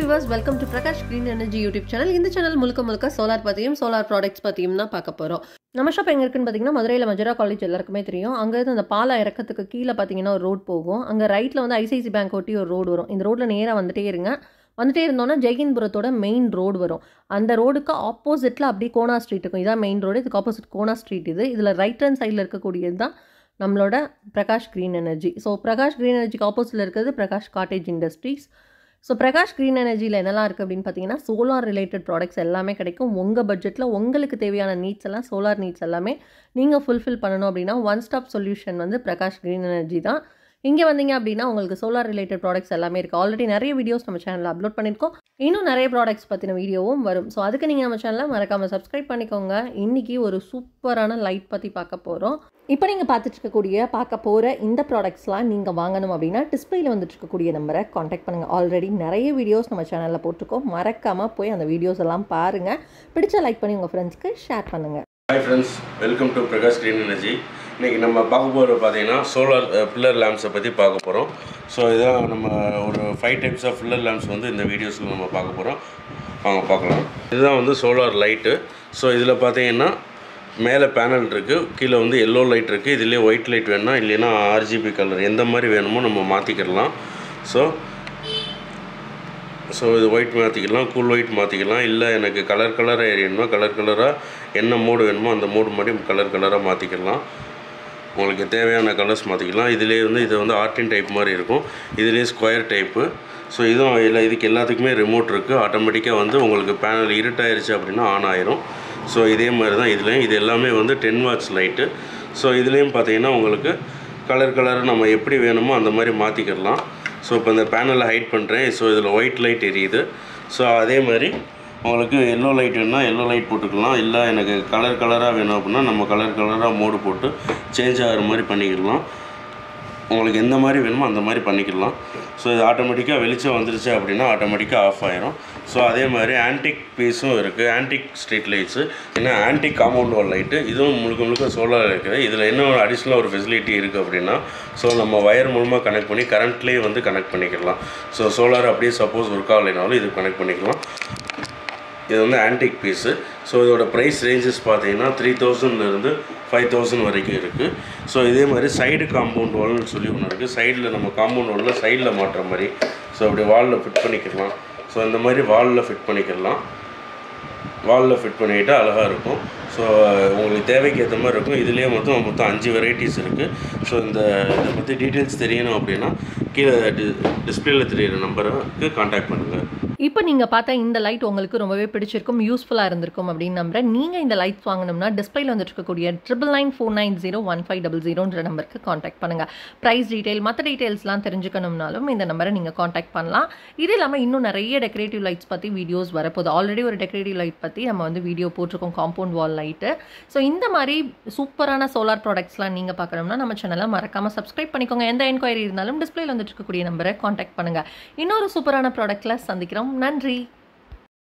viewers welcome to Prakash Green Energy YouTube channel இந்த channel முழுக்க முழுக்க சோலார் பற்றியும் சோலார் ப்ராடக்ட்ஸ் பற்றியும் தான் பார்க்க போகிறோம் நம்ம ஷாப் எங்கே இருக்குன்னு பார்த்தீங்கன்னா மதுரையில் மஜரா காலேஜ் எல்லாருக்குமே தெரியும் அங்கேருந்து அந்த பாலா இறக்கத்துக்கு கீழே பார்த்தீங்கன்னா ஒரு ரோட் போகும் அங்கே ரைட்டில் வந்து ஐசிஐசி பேங்க் ஒட்டி ஒரு ரோடு வரும் இந்த ரோட்டில் நேராக வந்துட்டே இருங்க வந்துட்டே இருந்தோன்னா ஜெயகின்புரத்தோட மெயின் ரோடு வரும் அந்த ரோடுக்கு ஆப்போசிட்டில் அப்படியே கோனா ஸ்ட்ரீட் இருக்கும் இதான் மெயின் ரோடு இதுக்கு ஆப்போசிட் கோனா ஸ்ட்ரீட் இது இதில் ரைட் ஹேண்ட் சைடில் இருக்கக்கூடியது தான் நம்மளோட Prakash Green Energy so Prakash Green எனர்ஜிக்கு ஆப்போசிட்டில் இருக்கிறது Prakash Cottage Industries so Prakash Green எனர்ஜியில் என்னெல்லாம் இருக்குது அப்படின்னு பார்த்தீங்கன்னா சோலார் ரிலேட்டட் ப்ராடக்ட்ஸ் எல்லாமே கிடைக்கும் உங்கள் பட்ஜெட்டில் உங்களுக்கு தேவையான நீட்ஸ் எல்லாம் சோலார் நீட்ஸ் எல்லாமே நீங்கள் ஃபுல்ஃபில் பண்ணணும் அப்படின்னா ஒன் ஸ்டாப் சொல்யூஷன் வந்து பிரகாஷ் க்ரீன் எனர்ஜி தான் இங்கே வந்தீங்க அப்படின்னா உங்களுக்கு சோலார் ரிலேட்டட் ப்ராடக்ட்ஸ் எல்லாமே இருக்குது ஆல்ரெடி நிறைய வீடியோஸ் நம்ம சேனலில் அப்லோட் பண்ணியிருக்கோம் இன்னும் நிறைய ப்ராடக்ட்ஸ் பற்றின வீடியோவும் வரும் ஸோ அதுக்கு நீங்கள் நம்ம சேனலை மறக்காமல் சப்ஸ்கிரைப் பண்ணிக்கோங்க இன்றைக்கி ஒரு சூப்பரான லைட் பற்றி பார்க்க போகிறோம் இப்போ நீங்கள் பார்த்துட்டு இருக்கக்கூடிய பார்க்க போகிற இந்த ப்ராடக்ட்ஸ்லாம் நீங்கள் வாங்கணும் அப்படின்னா டிஸ்பிளேல வந்துட்டு இருக்கக்கூடிய நம்பரை காண்டாக்ட் பண்ணுங்கள் ஆல்ரெடி நிறைய வீடியோஸ் நம்ம சேனலில் போட்டிருக்கோம் மறக்காமல் போய் அந்த வீடியோஸ் எல்லாம் பாருங்கள் பிடிச்ச லைக் பண்ணி உங்கள் ஃப்ரெண்ட்ஸ்க்கு ஷேர் பண்ணுங்கள் hi friends welcome to Prakash Green Energy இன்றைக்கி நம்ம பார்க்க போகிற பார்த்தீங்கன்னா சோலார் பில்லர் லேம்ப்ஸை பற்றி பார்க்க போகிறோம் ஸோ இதான் நம்ம ஒரு five types of pillar lamps வந்து இந்த வீடியோஸில் நம்ம பார்க்க போகிறோம் வாங்க பார்க்கலாம் இதுதான் வந்து சோலார் லைட்டு ஸோ இதில் பார்த்தீங்கன்னா மேலே பேனல் இருக்குது கீழே வந்து எல்லோ லைட் இருக்குது இதுலேயே ஒயிட் லைட் வேணும்னா இல்லைன்னா ஆர்ஜிபி கலர் எந்த மாதிரி வேணுமோ நம்ம மாற்றிக்கிடலாம் ஸோ ஸோ இது ஒயிட் மாற்றிக்கலாம் கூல் ஒயிட் மாற்றிக்கலாம் இல்லை எனக்கு கலர் கலராக எரியணுமா கலர் கலராக என்ன மோடு வேணுமோ அந்த மோடு மாதிரி கலர் கலராக மாற்றிக்கலாம் உங்களுக்கு தேவையான கலர்ஸ் மாற்றிக்கலாம் இதுலேயே வந்து இது வந்து ஆர்டின் டைப் மாதிரி இருக்கும் இதுலேயே ஸ்கொயர் டைப்பு ஸோ இதுவும் இல்லை இதுக்கு எல்லாத்துக்குமே ரிமோட் இருக்குது ஆட்டோமேட்டிக்காக வந்து உங்களுக்கு பேனல் இருட்டாயிருச்சு அப்படின்னா ஆன் ஆயிரும் ஸோ இதே மாதிரி தான் இதுலேயும் இது எல்லாமே வந்து டென் வாட்ஸ் லைட்டு ஸோ இதுலேயும் பார்த்தீங்கன்னா உங்களுக்கு கலர் கலர் நம்ம எப்படி வேணுமோ அந்த மாதிரி மாற்றிக்கிடலாம் ஸோ இப்போ இந்த பேனலை ஹைட் பண்ணுறேன் ஸோ இதில் ஒயிட் லைட் எரியுது ஸோ அதே மாதிரி உங்களுக்கு எல்லோ லைட் வேணும்னா எல்லோ லைட் போட்டுக்கலாம் இல்லை எனக்கு கலர் கலராக வேணும் அப்படின்னா நம்ம கலர் கலராக மோடு போட்டு சேஞ்ச் ஆகிற மாதிரி பண்ணிக்கலாம் உங்களுக்கு எந்த மாதிரி வேணுமோ அந்த மாதிரி பண்ணிக்கலாம் ஸோ இது ஆட்டோமேட்டிக்காக வெளிச்சம் வந்துருச்சு அப்படின்னா ஆட்டோமேட்டிக்காக ஆஃப் ஆயிரும் ஸோ அதே மாதிரி ஆன்டிக் பீஸும் இருக்குது ஆன்டிக் ஸ்ட்ரீட் லைட்ஸு ஏன்னா ஆன்டிக் காம்பவுண்ட் வால் லைட்டு இதுவும் முழுக்க முழுக்க சோலார் இருக்குது இதில் என்ன ஒரு அடிஷ்னலாக ஒரு ஃபெசிலிட்டி இருக்குது அப்படின்னா ஸோ நம்ம வயர் மூலமாக கனெக்ட் பண்ணி கரண்ட்லேயே வந்து கனெக்ட் பண்ணிக்கலாம் ஸோ சோலார் அப்படியே சப்போஸ் ஒர்க் ஆகலைனாலும் இது கனெக்ட் பண்ணிக்கலாம் இது வந்து ஆன்டிக் பீஸு ஸோ இதோட ப்ரைஸ் ரேஞ்சஸ் பார்த்தீங்கன்னா த்ரீ தௌசண்ட்லேருந்து ஃபைவ் தௌசண்ட் வரைக்கும் இருக்குது ஸோ இதே மாதிரி சைடு காம்பவுண்ட் வால்னு சொல்லி ஒன்று இருக்குது சைடில் நம்ம காம்பவுண்ட் வாலில் சைடில் மாட்டுற மாதிரி ஸோ அப்படி வாலில் ஃபிட் பண்ணிக்கலாம் ஸோ இந்த மாதிரி வாலில் ஃபிட் பண்ணிக்கலாம் வாலில் ஃபிட் பண்ணிக்கிட்டால் அழகாக இருக்கும் ஸோ உங்களுக்கு தேவைக்கு ஏற்ற மாதிரி இருக்கும் இதுலேயே மொத்தம் மொத்தம் அஞ்சு வெரைட்டிஸ் இருக்குது ஸோ இந்த இதை பற்றி டீட்டெயில்ஸ் தெரியணும் அப்படின்னா கீழே டி டிஸ்பிளேல தெரியிற நம்பருக்கு காண்டாக்ட் பண்ணுங்கள் இப்போ நீங்கள் பார்த்தா இந்த லைட் உங்களுக்கு ரொம்பவே பிடிச்சிருக்கும் யூஸ்ஃபுல்லாக இருந்திருக்கும் அப்படின்னு நம்புறேன் நீங்கள் இந்த லைட்ஸ் வாங்கணும்னா டிஸ்பிளேல வந்துட்டு இருக்கக்கூடிய triple nine four nine zero one five double ஜீரோன்ற நம்பருக்கு காண்டாக்ட் பண்ணுங்கள் ப்ரைஸ் டீட்டெயில் மற்ற டீட்டெயில்ஸ்லாம் தெரிஞ்சுக்கணும்னாலும் இந்த நம்பரை நீங்கள் காண்டாக்ட் பண்ணலாம் இது இல்லாமல் இன்னும் நிறைய டெக்கரேட்டிவ் லைட்ஸ் பற்றி வீடியோஸ் வரப்போகுது ஆல்ரெடி ஒரு டெக்கரேட்டிவ் லைட் பற்றி நம்ம வந்து வீடியோ போட்டிருக்கோம் காம்பவுண்ட் வால் லைட்டு ஸோ இந்த மாதிரி சூப்பரான சோலார் ப்ராடக்ட்ஸ்லாம் நீங்கள் பார்க்கணும்னா நம்ம சேனலை மறக்காமல் சப்ஸ்கிரைப் பண்ணிக்கோங்க எந்த என்கொயரி இருந்தாலும் டிஸ்பிளேல வந்துட்டு இருக்கக்கூடிய நம்பரை காண்டாக்ட் பண்ணுங்கள் இன்னொரு சூப்பரான ப்ராடக்ட்டில் சந்திக்கிறோம் நன்றி